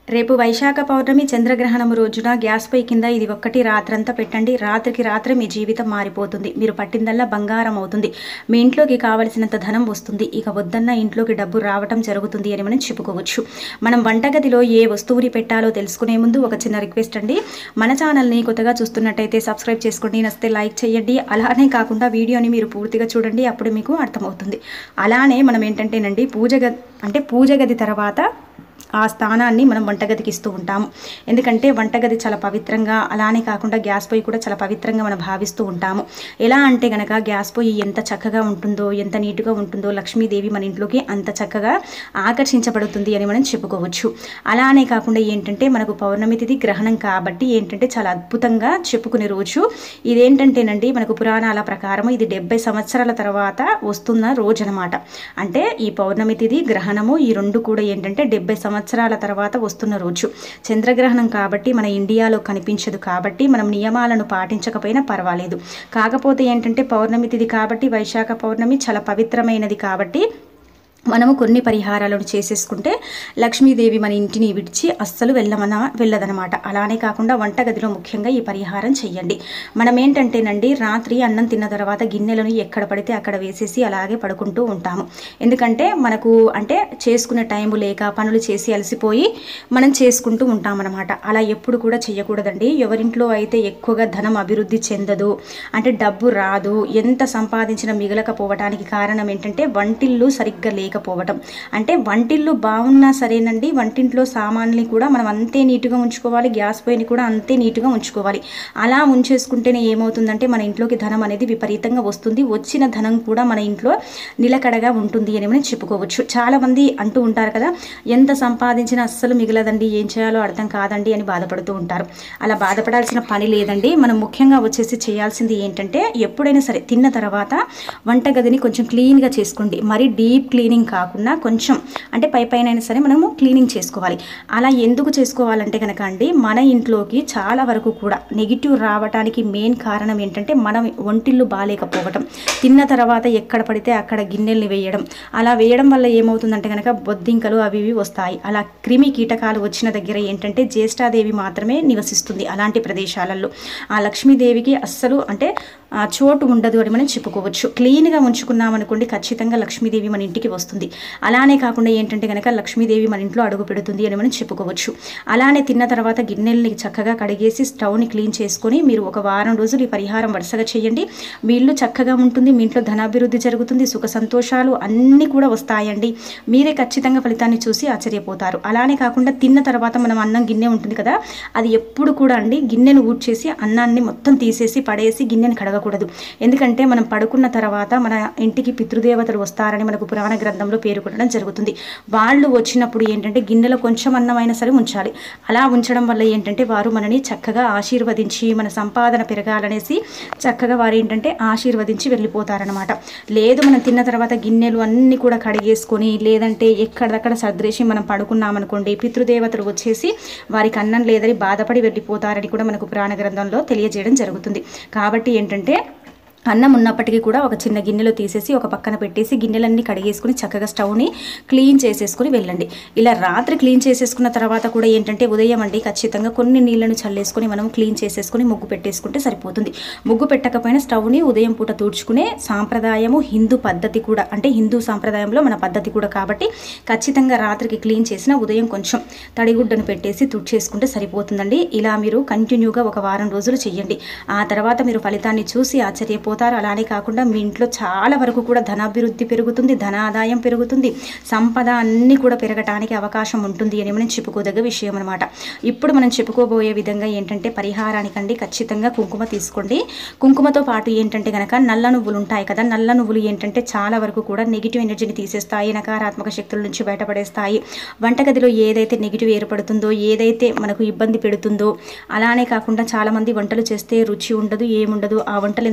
రేపు వైశాఖ పౌర్ణమి చంద్రగ్రహణం రోజున గ్యాస్ పొయ్యి కింద ఇది ఒక్కటి రాత్రంతా పెట్టండి రాత్రికి రాత్రి మీ జీవితం మారిపోతుంది మీరు పట్టిందల్లా బంగారం అవుతుంది మీ ఇంట్లోకి కావలసినంత ధనం వస్తుంది ఇక వద్దన్న ఇంట్లోకి డబ్బు రావటం జరుగుతుంది అని మనం చెప్పుకోవచ్చు మనం వంటగదిలో ఏ వస్తువుని పెట్టాలో తెలుసుకునే ముందు ఒక చిన్న రిక్వెస్ట్ అండి మన ఛానల్ని కొత్తగా చూస్తున్నట్టయితే సబ్స్క్రైబ్ చేసుకోండి నచ్చితే లైక్ చేయండి అలానే కాకుండా వీడియోని మీరు పూర్తిగా చూడండి అప్పుడు మీకు అర్థమవుతుంది అలానే మనం ఏంటంటేనండి పూజ గది అంటే పూజ గది తర్వాత ఆ స్థానాన్ని మనం వంటగదికి ఇస్తూ ఉంటాము ఎందుకంటే వంటగది చాలా పవిత్రంగా అలానే కాకుండా గ్యాస్ పొయ్యి కూడా చాలా పవిత్రంగా మనం భావిస్తూ ఉంటాము ఎలా అంటే గనక గ్యాస్ పొయ్యి ఎంత చక్కగా ఉంటుందో ఎంత నీట్గా ఉంటుందో లక్ష్మీదేవి మన ఇంట్లోకి అంత చక్కగా ఆకర్షించబడుతుంది అని మనం చెప్పుకోవచ్చు అలానే కాకుండా ఏంటంటే మనకు పౌర్ణమి తిథి గ్రహణం కాబట్టి ఏంటంటే చాలా అద్భుతంగా చెప్పుకునే రోజు ఇదేంటంటేనండి మనకు పురాణాల ప్రకారం ఇది డెబ్బై సంవత్సరాల తర్వాత వస్తున్న రోజు అనమాట అంటే ఈ పౌర్ణమి తిథి గ్రహణము ఈ రెండు కూడా ఏంటంటే డెబ్బై సంవత్సరాల తర్వాత వస్తున్న రోజు చంద్రగ్రహణం కాబట్టి మన ఇండియాలో కనిపించదు కాబట్టి మనం నియమాలను పాటించకపోయినా పర్వాలేదు కాకపోతే ఏంటంటే పౌర్ణమి తిథి కాబట్టి వైశాఖ పౌర్ణమి చాలా పవిత్రమైనది కాబట్టి మనము కొన్ని పరిహారాలను చేసేసుకుంటే లక్ష్మీదేవి మన ఇంటిని విడిచి అస్సలు వెళ్ళమన వెళ్ళదనమాట అలానే కాకుండా వంటగదిలో ముఖ్యంగా ఈ పరిహారం చెయ్యండి మనం ఏంటంటేనండి రాత్రి అన్నం తిన్న తర్వాత గిన్నెలను ఎక్కడ పడితే అక్కడ వేసేసి అలాగే పడుకుంటూ ఉంటాము ఎందుకంటే మనకు అంటే చేసుకునే టైం లేక పనులు చేసి అలసిపోయి మనం చేసుకుంటూ ఉంటామన్నమాట అలా ఎప్పుడు కూడా చేయకూడదండి ఎవరింట్లో అయితే ఎక్కువగా ధనం అభివృద్ధి చెందదు అంటే డబ్బు రాదు ఎంత సంపాదించినా మిగలకపోవడానికి కారణం ఏంటంటే వంటిల్లు సరిగ్గా లేకపోవటం అంటే వంటిల్లు బాగున్నా సరేనండి వంటింట్లో సామాన్లు కూడా మనం అంతే నీట్గా ఉంచుకోవాలి గ్యాస్ పొయ్యిని కూడా అంతే నీట్గా ఉంచుకోవాలి అలా ఉంచేసుకుంటేనే ఏమవుతుందంటే మన ఇంట్లోకి ధనం అనేది విపరీతంగా వస్తుంది వచ్చిన ధనం కూడా మన ఇంట్లో నిలకడగా ఉంటుంది అని మనం చెప్పుకోవచ్చు చాలామంది అంటూ ఉంటారు కదా ఎంత సంపాదించినా అస్సలు మిగలదండి ఏం చేయాలో అర్థం కాదండి అని బాధపడుతూ ఉంటారు అలా బాధపడాల్సిన పని లేదండి మనం ముఖ్యంగా వచ్చేసి చేయాల్సింది ఏంటంటే ఎప్పుడైనా సరే తిన్న తర్వాత వంటగదిని కొంచెం క్లీన్గా చేసుకోండి మరి డీప్ క్లీనింగ్ కాకుండా కొంచెం అంటే పై పైన అయినా సరే మనము క్లీనింగ్ చేసుకోవాలి అలా ఎందుకు చేసుకోవాలంటే కనుక అండి మన ఇంట్లోకి చాలా వరకు కూడా నెగిటివ్ రావడానికి మెయిన్ కారణం ఏంటంటే మనం ఒంటిల్లు బాగాలేకపోవటం తిన్న తర్వాత ఎక్కడ పడితే అక్కడ గిన్నెల్ని వేయడం అలా వేయడం వల్ల ఏమవుతుందంటే కనుక బొద్దింకలు అవి ఇవి వస్తాయి అలా క్రిమి కీటకాలు వచ్చిన దగ్గర ఏంటంటే జ్యేష్ఠాదేవి మాత్రమే నివసిస్తుంది అలాంటి ప్రదేశాలలో ఆ లక్ష్మీదేవికి అస్సలు అంటే ఆ చోటు ఉండదు అని మనం చెప్పుకోవచ్చు క్లీన్గా ఉంచుకున్నాం అనుకోండి ఖచ్చితంగా లక్ష్మీదేవి మన ఇంటికి వస్తుంది అలానే కాకుండా ఏంటంటే కనుక లక్ష్మీదేవి మన ఇంట్లో అడుగు పెడుతుంది అని మనం చెప్పుకోవచ్చు అలానే తిన్న తర్వాత గిన్నెల్ని చక్కగా కడిగేసి స్టవ్ని క్లీన్ చేసుకొని మీరు ఒక వారం రోజులు ఈ పరిహారం వరుసగా చేయండి మీ ఇల్లు చక్కగా ఉంటుంది మీ ఇంట్లో ధనాభివృద్ధి జరుగుతుంది సుఖ సంతోషాలు అన్నీ కూడా వస్తాయండి మీరే ఖచ్చితంగా ఫలితాన్ని చూసి ఆశ్చర్యపోతారు అలానే కాకుండా తిన్న తర్వాత మనం అన్నం గిన్నె ఉంటుంది కదా అది ఎప్పుడు కూడా అండి గిన్నెను ఊడ్చేసి అన్నాన్ని మొత్తం తీసేసి పడేసి గిన్నెను కడగకూడదు ఎందుకంటే మనం పడుకున్న తర్వాత మన ఇంటికి పితృదేవతలు వస్తారని మనకు పురాణ గ్రంథంలో పేర్కొనడం జరుగుతుంది వాళ్ళు వచ్చినప్పుడు ఏంటంటే గిన్నెలో కొంచెం అన్నమైనా సరే ఉంచాలి అలా ఉంచడం వల్ల ఏంటంటే వారు మనని చక్కగా ఆశీర్వదించి మన సంపాదన పెరగాలనేసి చక్కగా వారు ఏంటంటే ఆశీర్వదించి వెళ్ళిపోతారనమాట లేదు మనం తిన్న తర్వాత గిన్నెలు అన్నీ కూడా కడిగేసుకొని లేదంటే ఎక్కడదక్కడ సర్దేసి మనం పడుకున్నామనుకోండి పితృదేవతలు వచ్చేసి వారికి అన్నం లేదని బాధపడి వెళ్ళిపోతారని కూడా మనకు పురాణ గ్రంథంలో తెలియజేయడం జరుగుతుంది కాబట్టి ఏంటంటే అన్నం ఉన్నప్పటికీ కూడా ఒక చిన్న గిన్నెలో తీసేసి ఒక పక్కన పెట్టేసి గిన్నెలన్నీ కడిగేసుకుని చక్కగా స్టవ్ని క్లీన్ చేసేసుకుని వెళ్ళండి ఇలా రాత్రి క్లీన్ చేసేసుకున్న తర్వాత కూడా ఏంటంటే ఉదయం అండి ఖచ్చితంగా కొన్ని నీళ్లను చల్లేసుకొని మనం క్లీన్ చేసేసుకుని ముగ్గు పెట్టేసుకుంటే సరిపోతుంది ముగ్గు పెట్టకపోయినా స్టవ్ని ఉదయం పూట తూడ్చుకునే సాంప్రదాయము హిందూ పద్ధతి కూడా అంటే హిందూ సాంప్రదాయంలో మన పద్ధతి కూడా కాబట్టి ఖచ్చితంగా రాత్రికి క్లీన్ చేసిన ఉదయం కొంచెం తడిగుడ్డను పెట్టేసి తుడిచేసుకుంటే సరిపోతుందండి ఇలా మీరు కంటిన్యూగా ఒక వారం రోజులు చేయండి ఆ తర్వాత మీరు ఫలితాన్ని చూసి ఆశ్చర్యపో పోతారు అలానే కాకుండా మీ ఇంట్లో చాలా వరకు కూడా ధనాభివృద్ధి పెరుగుతుంది ధనాదాయం పెరుగుతుంది సంపద అన్నీ కూడా పెరగటానికి అవకాశం ఉంటుంది అని మనం చెప్పుకోదగ్గ విషయం అనమాట ఇప్పుడు మనం చెప్పుకోబోయే విధంగా ఏంటంటే పరిహారానికండి ఖచ్చితంగా కుంకుమ తీసుకోండి కుంకుమతో పాటు ఏంటంటే కనుక నల్ల నువ్వులు ఉంటాయి కదా నల్ల నువ్వులు ఏంటంటే చాలా వరకు కూడా నెగిటివ్ ఎనర్జీని తీసేస్తాయి నకారాత్మక శక్తుల నుంచి బయటపడేస్తాయి వంటగదిలో ఏదైతే నెగిటివ్ ఏర్పడుతుందో ఏదైతే మనకు ఇబ్బంది పెడుతుందో అలానే కాకుండా చాలామంది వంటలు చేస్తే రుచి ఉండదు ఏముండదు ఆ వంటలు ఎందుకు చేస్తారో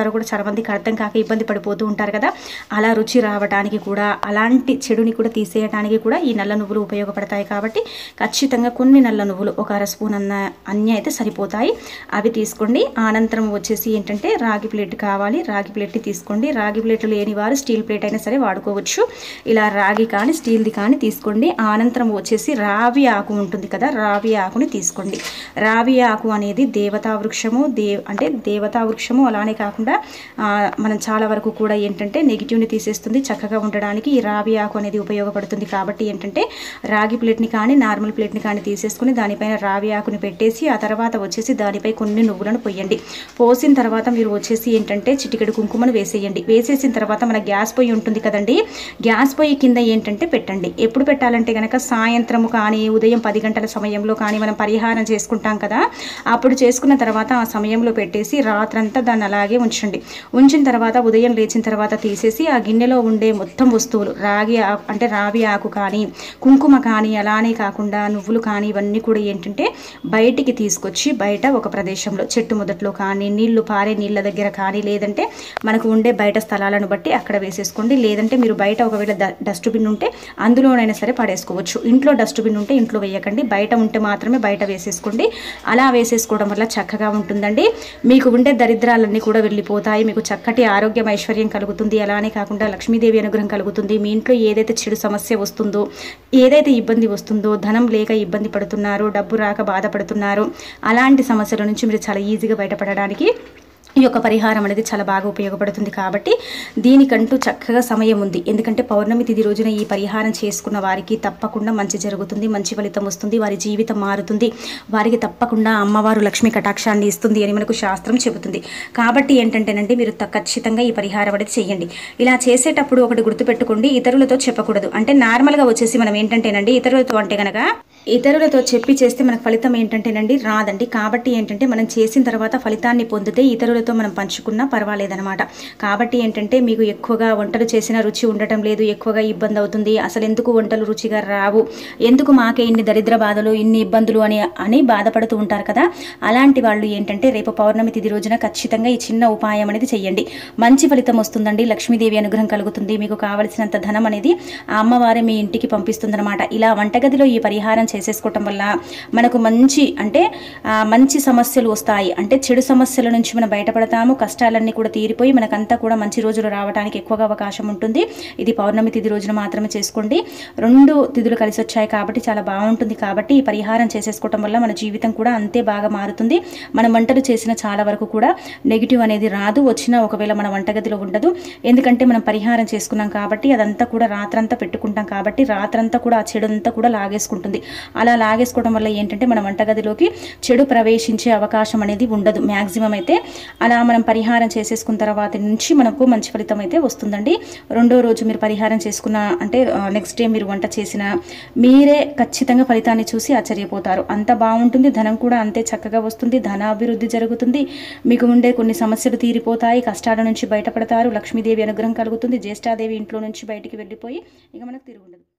చేస్తారో కూడా చాలా మందికి అర్థం కాక ఇబ్బంది పడిపోతూ ఉంటారు కదా అలా రుచి రావడానికి కూడా అలాంటి చెడుని కూడా తీసేయడానికి కూడా ఈ నల్ల నువ్వులు ఉపయోగపడతాయి కాబట్టి ఖచ్చితంగా కొన్ని నల్ల నువ్వులు ఒక అర స్పూన్ అన్న అన్నీ అయితే సరిపోతాయి అవి తీసుకోండి అనంతరం వచ్చేసి ఏంటంటే రాగి ప్లేట్ కావాలి రాగి ప్లేట్ తీసుకోండి రాగి ప్లేట్లు లేని వారు స్టీల్ ప్లేట్ అయినా సరే వాడుకోవచ్చు ఇలా రాగి కానీ స్టీల్ది కానీ తీసుకోండి ఆ అనంతరం వచ్చేసి రావి ఆకు ఉంటుంది కదా రావి ఆకుని తీసుకోండి రావి ఆకు అనేది దేవతా వృక్షము దేవ్ అంటే దేవతా వృక్షము అలానే కాకుండా ఆ, మనం చాలా వరకు కూడా ఏంటంటే నెగిటివ్ని తీసేస్తుంది చక్కగా ఉండడానికి ఈ రావి ఆకు అనేది ఉపయోగపడుతుంది కాబట్టి ఏంటంటే రాగి ప్లేట్ని కానీ నార్మల్ ప్లేట్ని కానీ తీసేసుకుని దానిపైన రావి ఆకుని పెట్టేసి ఆ తర్వాత వచ్చేసి దానిపై కొన్ని నువ్వులను పొయ్యండి పోసిన తర్వాత మీరు వచ్చేసి ఏంటంటే చిటికెడు కుంకుమను వేసేయండి వేసేసిన తర్వాత మన గ్యాస్ పొయ్యి ఉంటుంది కదండి గ్యాస్ పొయ్యి కింద ఏంటంటే పెట్టండి ఎప్పుడు పెట్టాలంటే కనుక సాయంత్రము కానీ ఉదయం పది గంటల సమయంలో కానీ మనం పరిహారం చేసుకుంటాం కదా అప్పుడు చేసుకున్న తర్వాత ఆ సమయంలో పెట్టేసి రాత్రంతా దాన్ని అలాగే ఉంచండి ఉంచిన తర్వాత ఉదయం లేచిన తర్వాత తీసేసి ఆ గిన్నెలో ఉండే మొత్తం వస్తువులు రాగి ఆకు అంటే రావి ఆకు కానీ కుంకుమ కానీ అలానే కాకుండా నువ్వులు కానీ ఇవన్నీ కూడా ఏంటంటే బయటికి తీసుకొచ్చి బయట ఒక ప్రదేశంలో చెట్టు మొదట్లో కానీ నీళ్లు పారే నీళ్ళ దగ్గర కానీ లేదంటే మనకు ఉండే బయట స్థలాలను బట్టి అక్కడ వేసేసుకోండి లేదంటే మీరు బయట ఒకవేళ డ- డస్ట్బిన్ ఉంటే అందులోనైనా సరే పడేసుకోవచ్చు ఇంట్లో డస్ట్బిన్ ఉంటే ఇంట్లో వేయకండి బయట ఉంటే మాత్రమే బయట వేసేసుకోండి అలా వేసేసుకోవడం వల్ల చక్కగా ఉంటుందండి మీకు ఉండే దరిద్రాలన్నీ కూడా వెళ్ళిపోతాయి మీకు చక్కటి ఆరోగ్యం ఐశ్వర్యం కలుగుతుంది అలానే కాకుండా లక్ష్మీదేవి అనుగ్రహం కలుగుతుంది మీ ఇంట్లో ఏదైతే చెడు సమస్య వస్తుందో ఏదైతే ఇబ్బంది వస్తుందో ధనం లేక ఇబ్బంది పడుతున్నారు డబ్బు రాక బాధపడుతున్నారు అలాంటి సమస్యల నుంచి మీరు చాలా ఈజీగా బయటపడడానికి ఈ యొక్క పరిహారం అనేది చాలా బాగా ఉపయోగపడుతుంది కాబట్టి దీనికంటూ చక్కగా సమయం ఉంది ఎందుకంటే పౌర్ణమి తిథి రోజున ఈ పరిహారం చేసుకున్న వారికి తప్పకుండా మంచి జరుగుతుంది మంచి ఫలితం వస్తుంది వారి జీవితం మారుతుంది వారికి తప్పకుండా అమ్మవారు లక్ష్మీ కటాక్షాన్ని ఇస్తుంది అని మనకు శాస్త్రం చెబుతుంది కాబట్టి ఏంటంటేనండి మీరు త- ఖచ్చితంగా ఈ పరిహారం అనేది చేయండి ఇలా చేసేటప్పుడు ఒకటి గుర్తుపెట్టుకోండి ఇతరులతో చెప్పకూడదు అంటే నార్మల్గా వచ్చేసి మనం ఏంటంటేనండి ఇతరులతో అంటే కనుక ఇతరులతో చెప్పి చేస్తే మనకు ఫలితం ఏంటంటేనండి రాదండి కాబట్టి ఏంటంటే మనం చేసిన తర్వాత ఫలితాన్ని పొందితే ఇతరులతో మనం పంచుకున్నా పర్వాలేదనమాట కాబట్టి ఏంటంటే మీకు ఎక్కువగా వంటలు చేసిన రుచి ఉండటం లేదు ఎక్కువగా ఇబ్బంది అవుతుంది అసలు ఎందుకు వంటలు రుచిగా రావు ఎందుకు మాకే ఇన్ని దరిద్ర బాధలు ఇన్ని ఇబ్బందులు అని అని బాధపడుతూ ఉంటారు కదా అలాంటి వాళ్ళు ఏంటంటే రేపు పౌర్ణమి తిథి రోజున ఖచ్చితంగా ఈ చిన్న ఉపాయం అనేది చేయండి మంచి ఫలితం వస్తుందండి లక్ష్మీదేవి అనుగ్రహం కలుగుతుంది మీకు కావలసినంత ధనం అనేది ఆ అమ్మవారే మీ ఇంటికి పంపిస్తుందన్నమాట ఇలా వంటగదిలో ఈ పరిహారం చేసేసుకోవటం వల్ల మనకు మంచి అంటే ఆ, మంచి సమస్యలు వస్తాయి అంటే చెడు సమస్యల నుంచి మనం బయటపడతాము కష్టాలన్నీ కూడా తీరిపోయి మనకంతా కూడా మంచి రోజులు రావడానికి ఎక్కువగా అవకాశం ఉంటుంది ఇది పౌర్ణమి తిథి రోజున మాత్రమే చేసుకోండి రెండు తిథులు కలిసి వచ్చాయి కాబట్టి చాలా బాగుంటుంది కాబట్టి ఈ పరిహారం చేసేసుకోవటం వల్ల మన జీవితం కూడా అంతే బాగా మారుతుంది మనం వంటలు చేసిన చాలా వరకు కూడా నెగిటివ్ అనేది రాదు వచ్చినా ఒకవేళ మన వంటగదిలో ఉండదు ఎందుకంటే మనం పరిహారం చేసుకున్నాం కాబట్టి అదంతా కూడా రాత్రంతా పెట్టుకుంటాం కాబట్టి రాత్రంతా కూడా ఆ చెడు అంతా కూడా లాగేసుకుంటుంది అలా లాగేసుకోవడం వల్ల ఏంటంటే మన వంటగదిలోకి చెడు ప్రవేశించే అవకాశం అనేది ఉండదు మ్యాక్సిమం అయితే అలా మనం పరిహారం చేసేసుకున్న తర్వాత నుంచి మనకు మంచి ఫలితం అయితే వస్తుందండి రెండో రోజు మీరు పరిహారం చేసుకున్న అంటే నెక్స్ట్ డే మీరు వంట చేసిన మీరే ఖచ్చితంగా ఫలితాన్ని చూసి ఆశ్చర్యపోతారు అంత బాగుంటుంది ధనం కూడా అంతే చక్కగా వస్తుంది ధనాభివృద్ధి జరుగుతుంది మీకు ఉండే కొన్ని సమస్యలు తీరిపోతాయి కష్టాల నుంచి బయటపడతారు లక్ష్మీదేవి అనుగ్రహం కలుగుతుంది జ్యేష్ఠాదేవి ఇంట్లో నుంచి బయటికి వెళ్ళిపోయి ఇక మనకు తిరుగుండదు